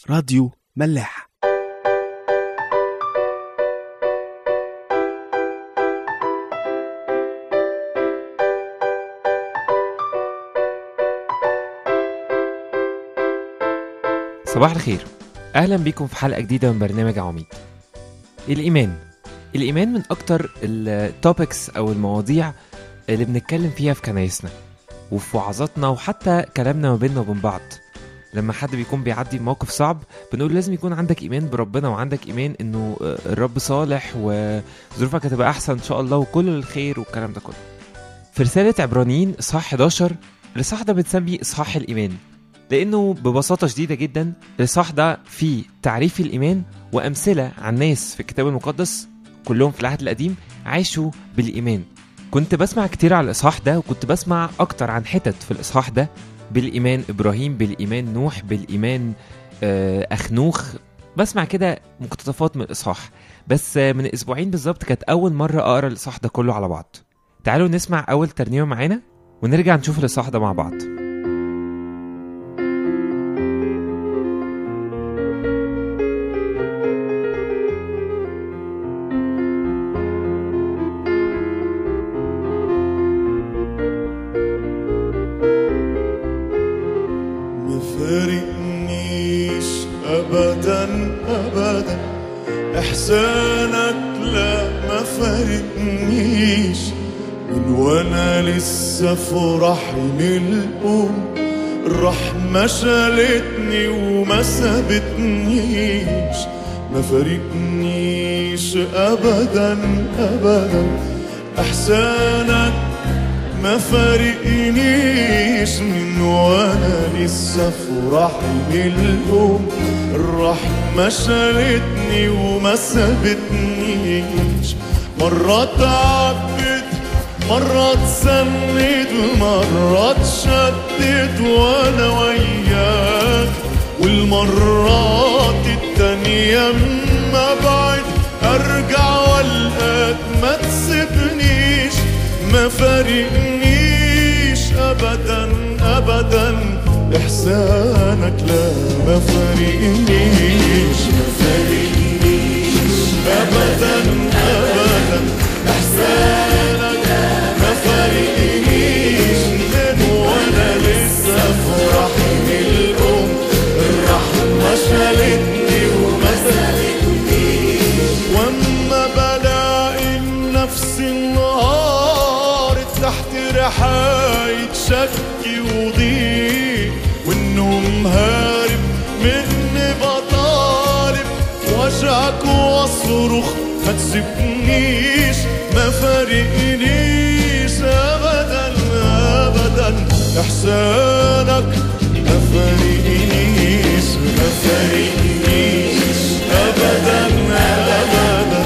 راديو ملاح صباح الخير اهلا بيكم في حلقه جديده من برنامج عواميد الايمان الايمان من اكتر التوبكس او المواضيع اللي بنتكلم فيها في كنايسنا وفي وعظاتنا وحتى كلامنا ما بيننا وبين بعض لما حد بيكون بيعدي بموقف صعب بنقول لازم يكون عندك ايمان بربنا وعندك ايمان انه الرب صالح وظروفك هتبقى احسن ان شاء الله وكل الخير والكلام ده كله في رساله عبرانيين اصحاح 11 الاصحاح ده بنسميه اصحاح الايمان لانه ببساطه شديده جدا الاصحاح ده فيه تعريف الايمان وامثله عن ناس في الكتاب المقدس كلهم في العهد القديم عاشوا بالايمان كنت بسمع كتير على الاصحاح ده وكنت بسمع اكتر عن حتت في الاصحاح ده بالايمان ابراهيم بالايمان نوح بالايمان آه، اخنوخ بسمع كده مقتطفات من الاصحاح بس آه، من اسبوعين بالظبط كانت اول مره اقرا الاصحاح ده كله على بعض تعالوا نسمع اول ترنيمه معانا ونرجع نشوف الاصحاح ده مع بعض ما فارقنيش ابدا ابدا احسانك لا ما فارقنيش من وانا لسه في رحم الام الرحمة شالتني وما سابتنيش ما فارقنيش ابدا ابدا احسانك ما فارقنيش من وانا لسه في رحم الام الرحمة شالتني وما سابتنيش مرة تعبت مرة اتسند مرة اتشدت وانا وياك والمرات التانية اما بعد ارجع والقاك ما تسيبنيش ما فارقنيش ابدا ابدا احسانك لا ما فارقنيش ما فارقنيش ابدا ابدا احسانك ما فارقنيش من وانا لسه في رحم الام الرحمه شالتني وما سالتنيش واما بلاقي نفسي النهار تحت رحاية شكي وضيق والنوم هارب مني بطالب وجعك واصرخ ما تسيبنيش ما فارقنيش ابدا ابدا احسانك ما فارقنيش ما فارقنيش ابدا ابدا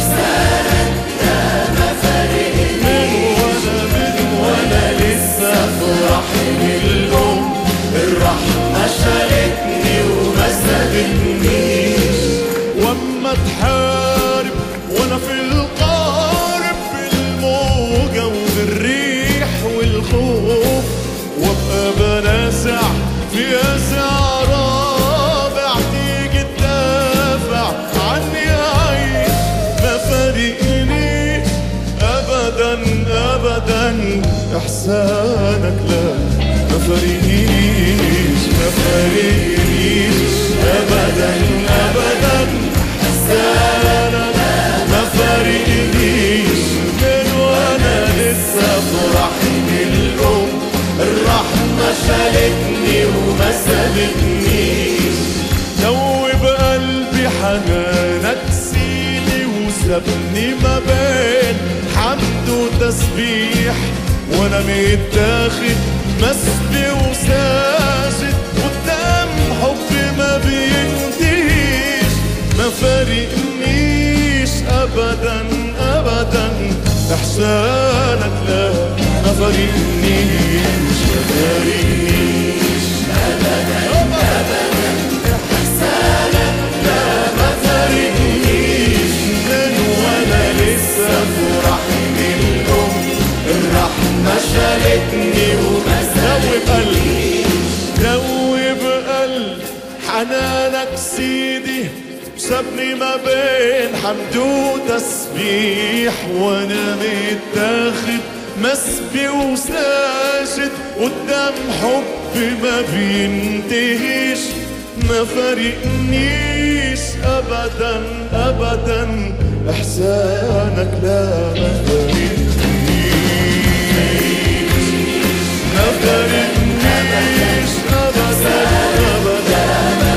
من وانا من وانا لسه في رحم الام الرحمه شالتني وما سابتنيش واما تحارب وانا في القارب في الموجه والريح والخوف وابقى بنازع في ازع رابع تيجي تدافع عني عايش ما فارقنيش ابدا ابدا احسانك لا ما فارقنيش ما فارقنيش ابدا ابدا احسانك ما فارقنيش من وانا لسه في رحم الام الرحمه شالتني وما سابتنيش دوب قلبي حنانك سيدي وسابني ما بين حمد وتسبيح وانا متاخد مسبي وساجد قدام حب ما بينتهيش ما فارقنيش ابدا ابدا احسانك لا ما فارقنيش ما فارقنيش ما فارقنيش من وانا لسه في رحم الام الرحمه شالتني وما دوب قلبي دوب قلبي حنانك سيدي سابني ما بين حمد وتسبيح وانا متاخد مسبي وساجد قدام حب ما بينتهيش ما فارقنيش ابدا ابدا احسانك لا ما فارقنيش ما فارقنيش ابدا ابدا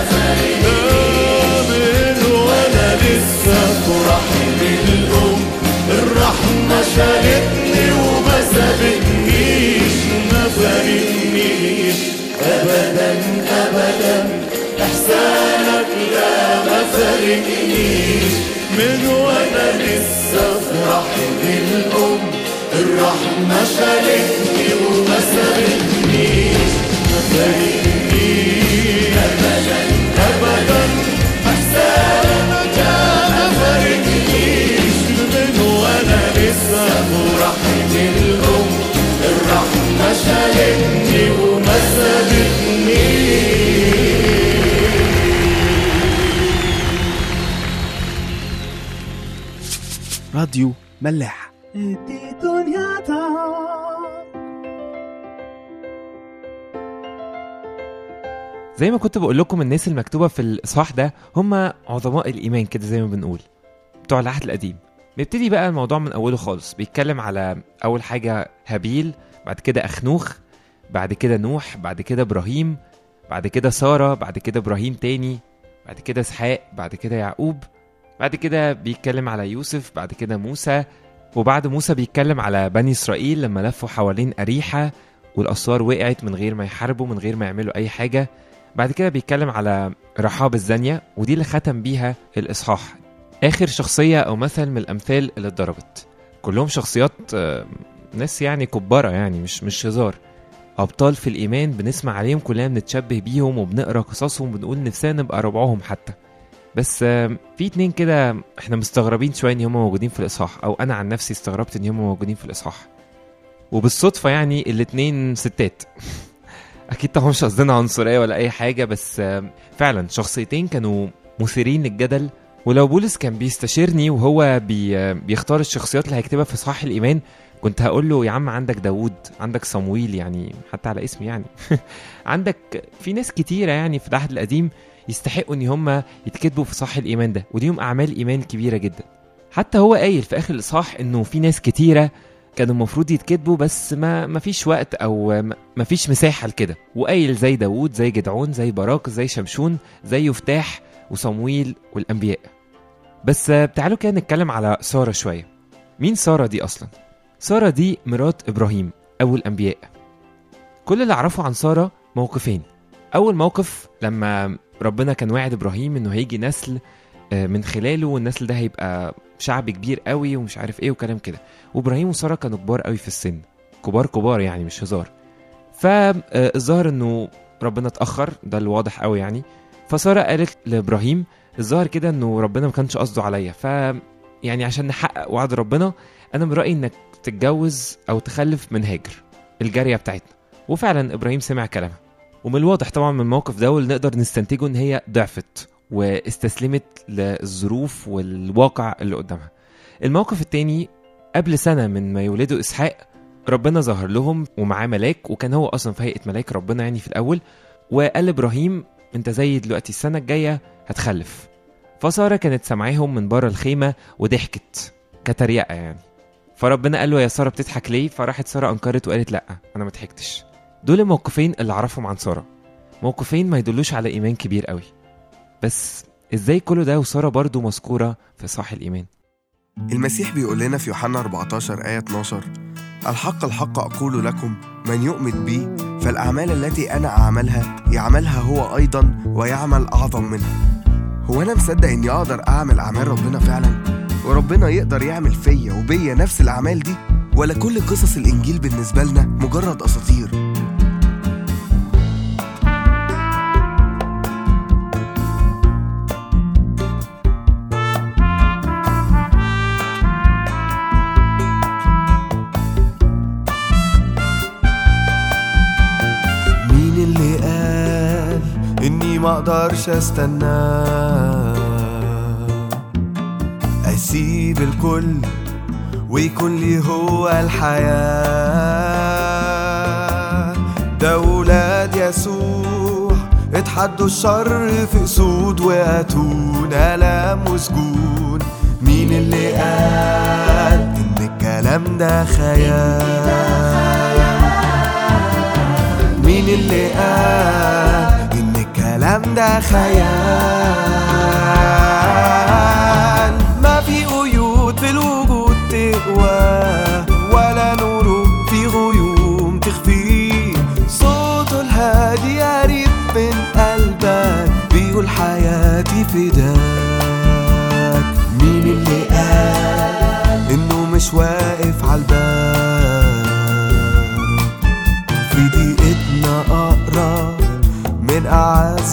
آمن وانا لسه في رحم الام الرحمة شالتني وما سابتنيش ما فارقنيش ابدا ابدا احسانك لا ما فارقنيش من وانا لسه في رحم الام الرحمة شالتني وما سابتنيش ما فارقنيش ابدا ابدا احسانك ما فارقنيش من وانا لسه في رحم الام الرحمة شالتني وما سابتنيش راديو ملاح زي ما كنت بقول لكم الناس المكتوبة في الإصحاح ده هم عظماء الإيمان كده زي ما بنقول بتوع العهد القديم بيبتدي بقى الموضوع من أوله خالص بيتكلم على أول حاجة هابيل بعد كده أخنوخ بعد كده نوح بعد كده إبراهيم بعد كده سارة بعد كده إبراهيم تاني بعد كده إسحاق بعد كده يعقوب بعد كده بيتكلم على يوسف بعد كده موسى وبعد موسى بيتكلم على بني إسرائيل لما لفوا حوالين أريحة والأسوار وقعت من غير ما يحاربوا من غير ما يعملوا أي حاجة بعد كده بيتكلم على رحاب الزانية ودي اللي ختم بيها الإصحاح آخر شخصية أو مثل من الأمثال اللي اتضربت كلهم شخصيات آه، ناس يعني كبارة يعني مش مش هزار أبطال في الإيمان بنسمع عليهم كلنا بنتشبه بيهم وبنقرا قصصهم وبنقول نفسنا نبقى ربعهم حتى بس آه، في اتنين كده احنا مستغربين شوية ان هم موجودين في الإصحاح أو أنا عن نفسي استغربت ان هم موجودين في الإصحاح وبالصدفة يعني الاتنين ستات اكيد طبعا مش قصدنا عنصريه ولا اي حاجه بس آم، فعلا شخصيتين كانوا مثيرين للجدل ولو بولس كان بيستشيرني وهو بي آه، بيختار الشخصيات اللي هيكتبها في صحاح الايمان كنت هقول له يا عم عندك داوود عندك صمويل يعني حتى على اسمي يعني عندك في ناس كتيره يعني في العهد القديم يستحقوا ان هم يتكتبوا في صح الايمان ده وليهم اعمال ايمان كبيره جدا حتى هو قايل في اخر الاصحاح انه في ناس كتيره كانوا المفروض يتكتبوا بس ما ما فيش وقت او ما- ما فيش مساحه لكده وقايل زي داوود زي جدعون زي باراك زي شمشون زي يفتاح وصمويل والانبياء بس آه، تعالوا كده نتكلم على ساره شويه مين ساره دي اصلا ساره دي مرات ابراهيم ابو الانبياء كل اللي اعرفه عن ساره موقفين اول موقف لما ربنا كان واعد ابراهيم انه هيجي نسل آه، من خلاله والنسل ده هيبقى شعب كبير قوي ومش عارف ايه وكلام كده وابراهيم وساره كانوا كبار قوي في السن كبار كبار يعني مش هزار فالظاهر انه ربنا اتاخر ده الواضح قوي يعني فساره قالت لابراهيم الظاهر كده انه ربنا ما كانش قصده عليا ف يعني عشان نحقق وعد ربنا انا من رايي انك تتجوز او تخلف من هاجر الجاريه بتاعتنا وفعلا ابراهيم سمع كلامها ومن الواضح طبعا من الموقف ده واللي نقدر نستنتجه ان هي ضعفت واستسلمت للظروف والواقع اللي قدامها الموقف التاني قبل سنة من ما يولدوا إسحاق ربنا ظهر لهم ومعاه ملاك وكان هو أصلا في هيئة ملاك ربنا يعني في الأول وقال لإبراهيم أنت زي دلوقتي السنة الجاية هتخلف فسارة كانت سامعاهم من بره الخيمة وضحكت كتريقة يعني فربنا قال له يا سارة بتضحك ليه فراحت سارة أنكرت وقالت لأ أنا ما ضحكتش دول الموقفين اللي أعرفهم عن سارة موقفين ما يدلوش على إيمان كبير قوي بس إزاي كل ده وسارة برضو مذكورة في صح الإيمان المسيح بيقول لنا في يوحنا 14 آية 12 الحق الحق أقول لكم من يؤمن بي فالأعمال التي أنا أعملها يعملها هو أيضا ويعمل أعظم منها هو أنا مصدق إني أقدر أعمل أعمال ربنا فعلا وربنا يقدر يعمل فيا وبيا نفس الأعمال دي ولا كل قصص الإنجيل بالنسبة لنا مجرد أساطير مين اللي قال اني ما اقدرش استنى اسيب الكل ويكون لي هو الحياة ده ولاد يسوع اتحدوا الشر في اسود واتون الام وسجون مين اللي قال ان الكلام ده خيال مين اللي قال ان الكلام ده خيال ما في قيود في الوجود تقوى ولا نور في غيوم تخفيه صوته الهادي قريب من قلبك بيقول حياتي فداك مين اللي قال انه مش واقف عالباب في دقيقتنا أقرب من أعز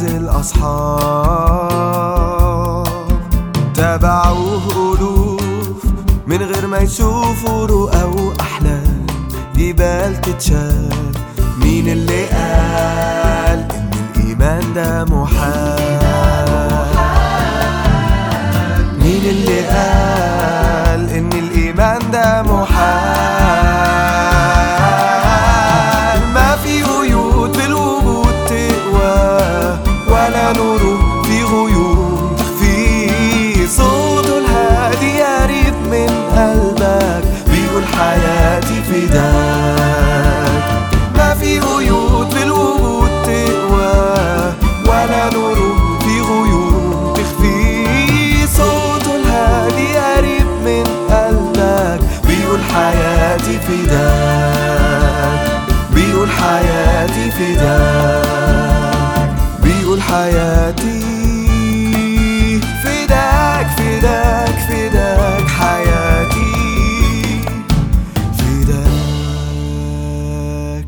الأصحاب تابعوه ألوف من غير ما يشوفوا رؤى وأحلام جبال تتشال مين اللي قال إن الإيمان ده محال مين اللي قال إن الإيمان ده محال ما في قيود في الوجود تقوى ولا نور في غيوم تخفي صوته الهادي قريب من قلبك بيقول حياتي فداك ما في قيود في الوجود تقوى ولا نور في غيوم تخفي صوته الهادي قريب من قلبك بيقول حياتي فداك بيقول حياتي فداك بيقول حياتي فداك فداك فداك حياتي فداك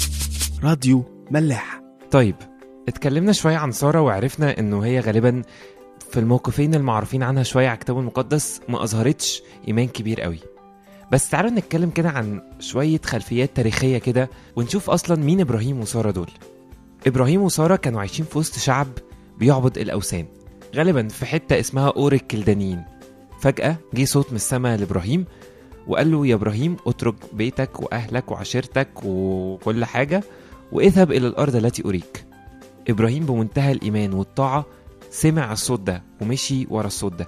راديو ملاح طيب اتكلمنا شوية عن سارة وعرفنا انه هي غالبا في الموقفين المعروفين عنها شوية على الكتاب المقدس ما أظهرتش إيمان كبير قوي بس تعالوا نتكلم كده عن شوية خلفيات تاريخية كده ونشوف أصلا مين إبراهيم وسارة دول إبراهيم وسارة كانوا عايشين في وسط شعب بيعبد الأوثان غالبا في حتة اسمها أور الكلدانيين فجأة جه صوت من السماء لإبراهيم وقال له يا إبراهيم اترك بيتك وأهلك وعشيرتك وكل حاجة واذهب إلى الأرض التي أريك إبراهيم بمنتهى الإيمان والطاعة سمع الصوت ده ومشي ورا الصوت ده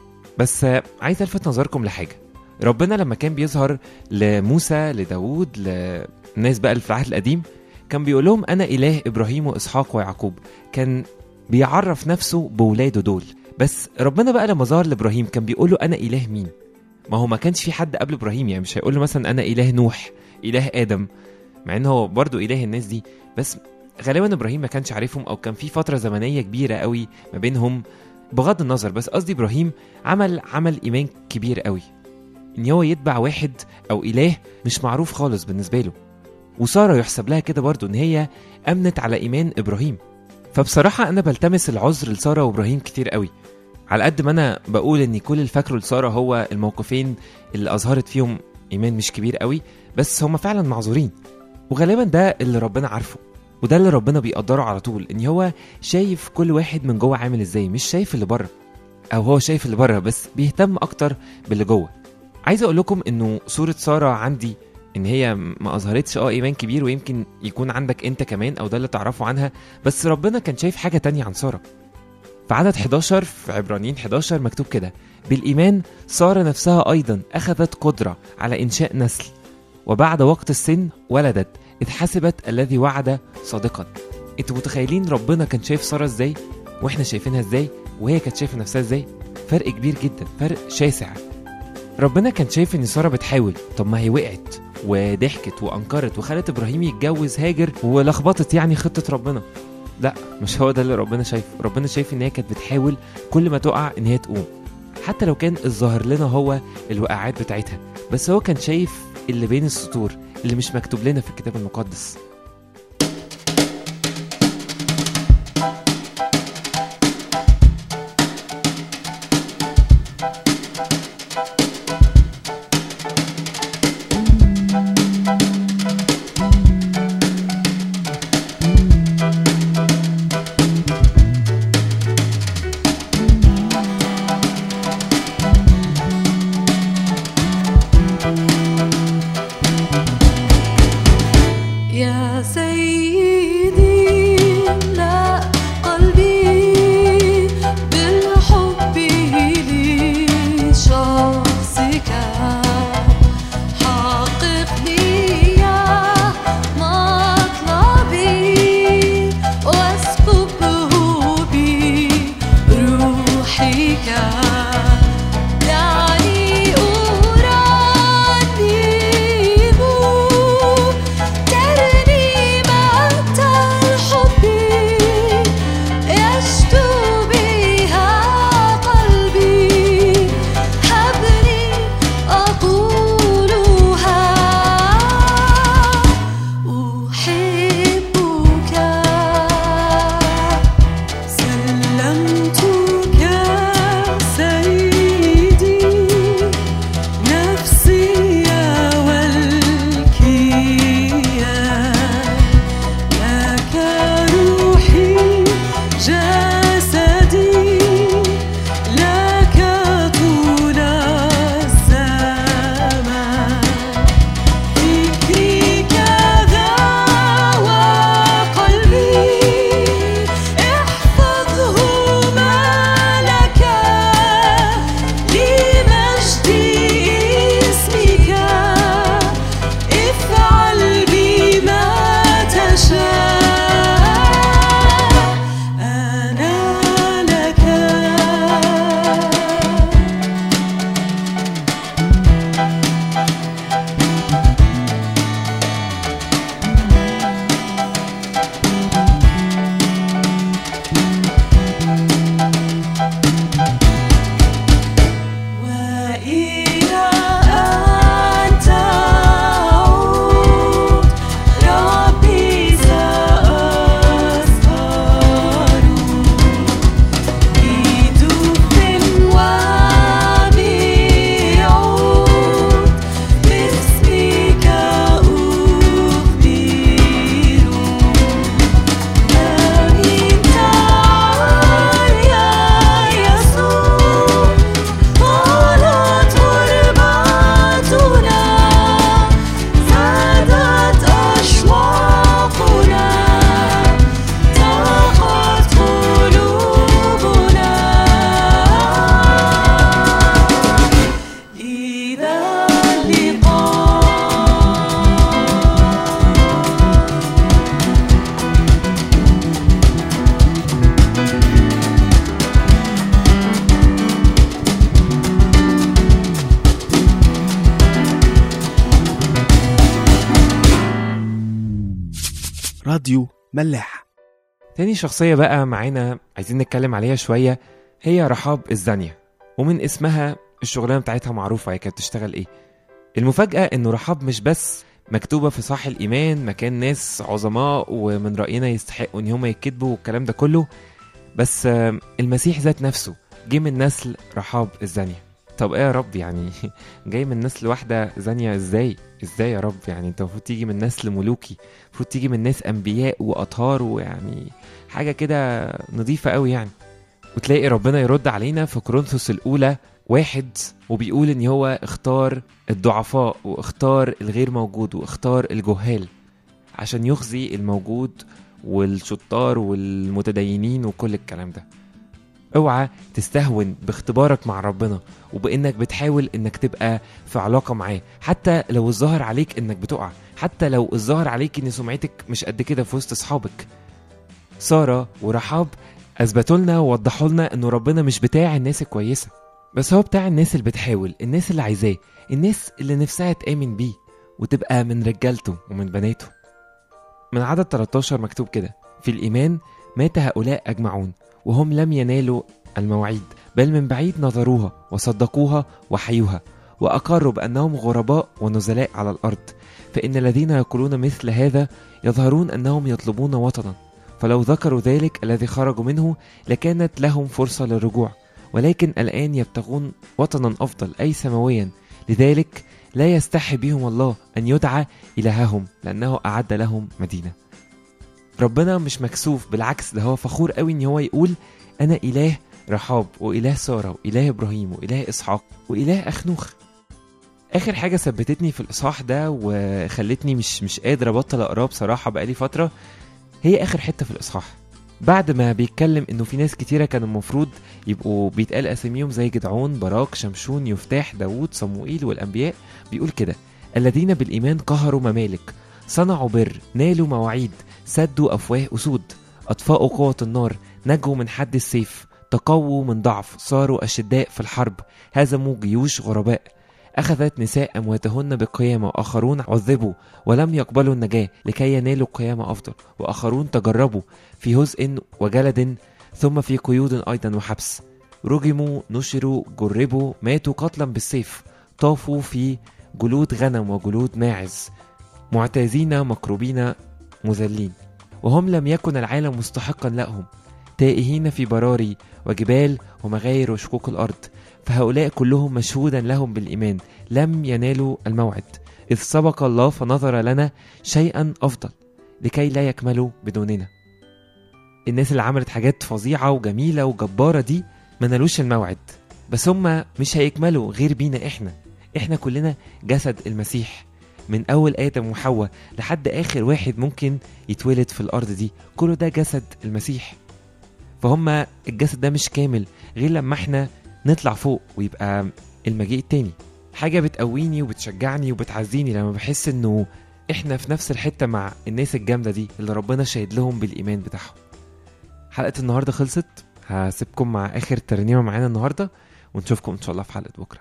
بس آه، عايز الفت نظركم لحاجه ربنا لما كان بيظهر لموسى لداود للناس بقى اللي في العهد القديم كان بيقول لهم انا اله ابراهيم واسحاق ويعقوب كان بيعرف نفسه بولاده دول بس ربنا بقى لما ظهر لابراهيم كان بيقول له انا اله مين ما هو ما كانش في حد قبل ابراهيم يعني مش هيقول له مثلا انا اله نوح اله ادم مع ان هو برضه اله الناس دي بس غالبا ابراهيم ما كانش عارفهم او كان في فتره زمنيه كبيره قوي ما بينهم بغض النظر بس قصدي ابراهيم عمل عمل ايمان كبير قوي ان هو يتبع واحد او اله مش معروف خالص بالنسبه له وساره يحسب لها كده برضو ان هي امنت على ايمان ابراهيم فبصراحه انا بلتمس العذر لساره وابراهيم كتير قوي على قد ما انا بقول ان كل اللي فاكره لساره هو الموقفين اللي اظهرت فيهم ايمان مش كبير قوي بس هم فعلا معذورين وغالبا ده اللي ربنا عارفه وده اللي ربنا بيقدره على طول ان هو شايف كل واحد من جوه عامل ازاي مش شايف اللي بره او هو شايف اللي بره بس بيهتم اكتر باللي جوه عايز اقول لكم انه صوره ساره عندي ان هي ما اظهرتش اه ايمان كبير ويمكن يكون عندك انت كمان او ده اللي تعرفه عنها بس ربنا كان شايف حاجه تانية عن ساره في عدد 11 في عبرانيين 11 مكتوب كده بالايمان ساره نفسها ايضا اخذت قدره على انشاء نسل وبعد وقت السن ولدت إذ حسبت الذي وعد صادقا انتوا متخيلين ربنا كان شايف ساره ازاي واحنا شايفينها ازاي وهي كانت شايفه نفسها ازاي فرق كبير جدا فرق شاسع ربنا كان شايف ان ساره بتحاول طب ما هي وقعت وضحكت وانكرت وخلت ابراهيم يتجوز هاجر ولخبطت يعني خطه ربنا لا مش هو ده اللي ربنا شايفه ربنا شايف ان هي كانت بتحاول كل ما تقع ان هي تقوم حتى لو كان الظاهر لنا هو الوقعات بتاعتها بس هو كان شايف اللي بين السطور اللي مش مكتوب لنا في الكتاب المقدس راديو ملاح تاني شخصية بقى معانا عايزين نتكلم عليها شوية هي رحاب الزانية ومن اسمها الشغلانة بتاعتها معروفة هي كانت بتشتغل ايه المفاجأة انه رحاب مش بس مكتوبة في صح الإيمان مكان ناس عظماء ومن رأينا يستحقوا إن هم يتكتبوا والكلام ده كله بس آم، المسيح ذات نفسه جه من نسل رحاب الزانية طب ايه يا رب يعني جاي من نسل واحدة زانية ازاي ازاي يا رب يعني انت المفروض تيجي من نسل ملوكي المفروض تيجي من ناس انبياء واطهار ويعني حاجة كده نظيفة قوي يعني وتلاقي ربنا يرد علينا في كورنثوس الأولى واحد وبيقول إن هو اختار الضعفاء واختار الغير موجود واختار الجهال عشان يخزي الموجود والشطار والمتدينين وكل الكلام ده اوعى تستهون باختبارك مع ربنا وبانك بتحاول انك تبقى في علاقه معاه حتى لو الظاهر عليك انك بتقع حتى لو الظاهر عليك ان سمعتك مش قد كده في وسط اصحابك ساره ورحاب اثبتوا لنا ووضحوا لنا انه ربنا مش بتاع الناس الكويسه بس هو بتاع الناس اللي بتحاول الناس اللي عايزاه الناس اللي نفسها تآمن بيه وتبقى من رجالته ومن بناته من عدد 13 مكتوب كده في الإيمان مات هؤلاء أجمعون وهم لم ينالوا المواعيد بل من بعيد نظروها وصدقوها وحيوها وأقروا بأنهم غرباء ونزلاء على الأرض فإن الذين يقولون مثل هذا يظهرون أنهم يطلبون وطنا فلو ذكروا ذلك الذي خرجوا منه لكانت لهم فرصة للرجوع ولكن الآن يبتغون وطنا أفضل أي سماويا لذلك لا يستحي بهم الله أن يدعى إلههم لأنه أعد لهم مدينة ربنا مش مكسوف بالعكس ده هو فخور قوي ان هو يقول انا اله رحاب واله ساره واله ابراهيم واله اسحاق واله اخنوخ اخر حاجه ثبتتني في الاصحاح ده وخلتني مش مش قادر ابطل اقراه بصراحه بقالي فتره هي اخر حته في الاصحاح بعد ما بيتكلم انه في ناس كتيره كانوا المفروض يبقوا بيتقال اساميهم زي جدعون باراك شمشون يفتاح داوود صموئيل والانبياء بيقول كده الذين بالايمان قهروا ممالك صنعوا بر نالوا مواعيد سدوا أفواه أسود أطفأوا قوة النار نجوا من حد السيف تقووا من ضعف صاروا أشداء في الحرب هزموا جيوش غرباء أخذت نساء أمواتهن بالقيامة وآخرون عذبوا ولم يقبلوا النجاة لكي ينالوا قيامة أفضل وآخرون تجربوا في هزء وجلد ثم في قيود أيضا وحبس رجموا نشروا جربوا ماتوا قتلا بالسيف طافوا في جلود غنم وجلود ماعز معتازين مكروبين مذلين وهم لم يكن العالم مستحقا لهم تائهين في براري وجبال ومغاير وشقوق الأرض فهؤلاء كلهم مشهودا لهم بالإيمان لم ينالوا الموعد إذ سبق الله فنظر لنا شيئا أفضل لكي لا يكملوا بدوننا الناس اللي عملت حاجات فظيعة وجميلة وجبارة دي ما نالوش الموعد بس هم مش هيكملوا غير بينا احنا احنا كلنا جسد المسيح من اول ادم وحواء لحد اخر واحد ممكن يتولد في الارض دي كله ده جسد المسيح فهم الجسد ده مش كامل غير لما احنا نطلع فوق ويبقى المجيء التاني حاجة بتقويني وبتشجعني وبتعزيني لما بحس انه احنا في نفس الحتة مع الناس الجامدة دي اللي ربنا شاهد لهم بالإيمان بتاعهم حلقة النهاردة خلصت هسيبكم مع آخر ترنيمة معانا النهاردة ونشوفكم إن شاء الله في حلقة بكرة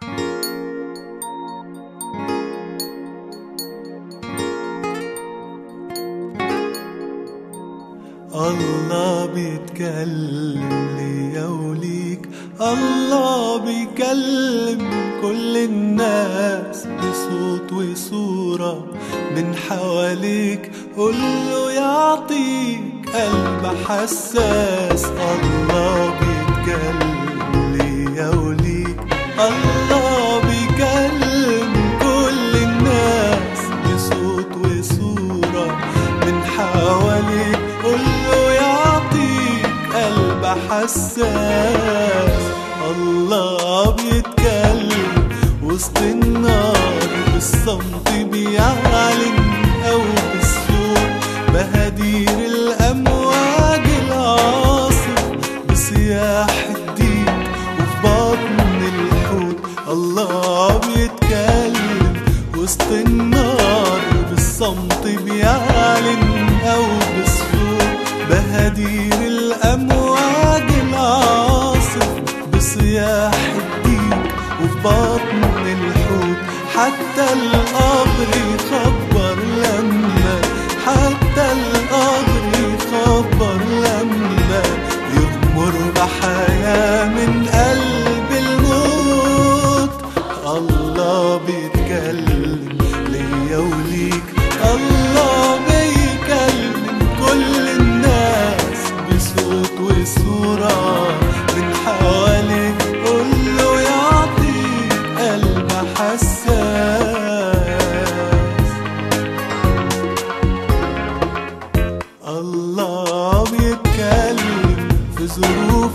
الله بيتكلم ليا وليك الله بيكلم كل الناس بصوت وصورة من حواليك قوله يعطيك قلب حساس الله بيتكلم ليا وليك الله بيكلم كل الناس بصوت وصورة من حواليك قوله يعطيك قلب حساس الله بيتكلم وسط النار بالصمت بيعلن أو بالصوت بهدير الأمواج العاصف بصياح الدين وفي بطن الحوت الله بيتكلم وسط النار بالصمت بيعلن أو بالصوت بهدير الأمواج العاصف بصياح الديك وفي بطن الحوت حتى القبر يخبر لما حتى القبر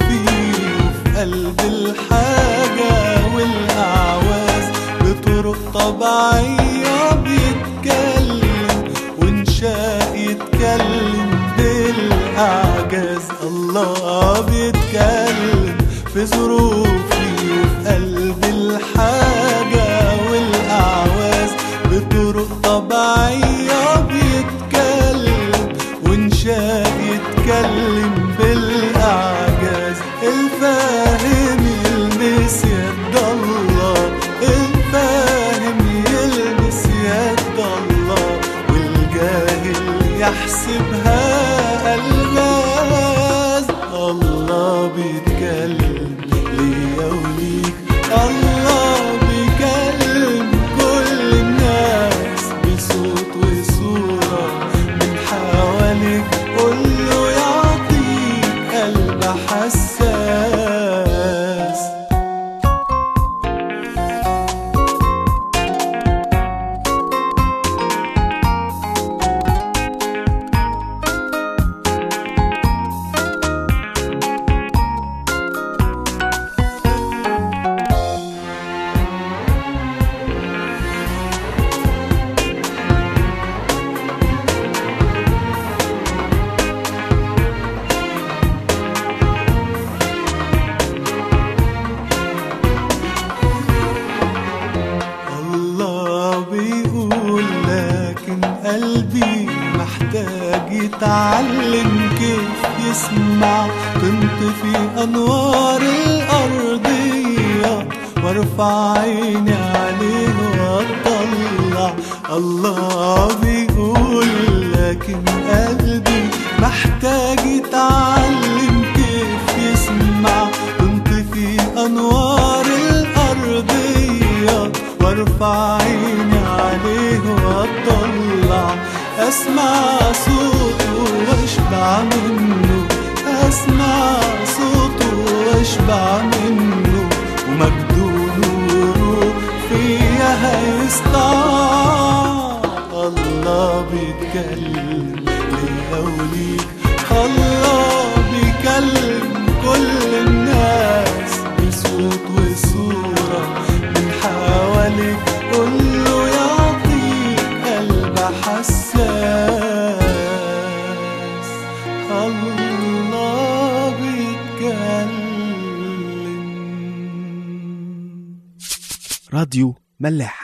ظروفي وفي قلب الحاجة والأعواز بطرق طبيعية بيتكلم وإنشاء يتكلم بالأعجاز الله بيتكلم في ظروفي وفي قلب الحاجة والأعواز بطرق طبيعية بيتكلم وإنشاء يتكلم بالأعجاز الفاهم يلمس يد الله الفاهم يلمس يد الله والجاهل يحسبها ألغاز الله بيتكلم ليا وليك الله بيكلم كل الناس بصوت وصورة من حواليك قوله يعطيك قلب حساس الله بيقول لكن قلبي محتاج يتعلم كيف يسمع تنطفي أنوار الأرضية وارفع عيني عليه واطلع الله بيقول لكن قلبي محتاج يتعلم كيف يسمع تنطفي أنوار الأرضية وارفع عيني عليه واطلع اسمع صوته واشبع منه اسمع صوته واشبع منه ومجده نوره فيا هيسطع الله بيتكلم ليا وليك الله بيكلم كل الناس بصوت وصورة من حواليك قوله يعطيك قلب حساس الله بيتكلم راديو ملاح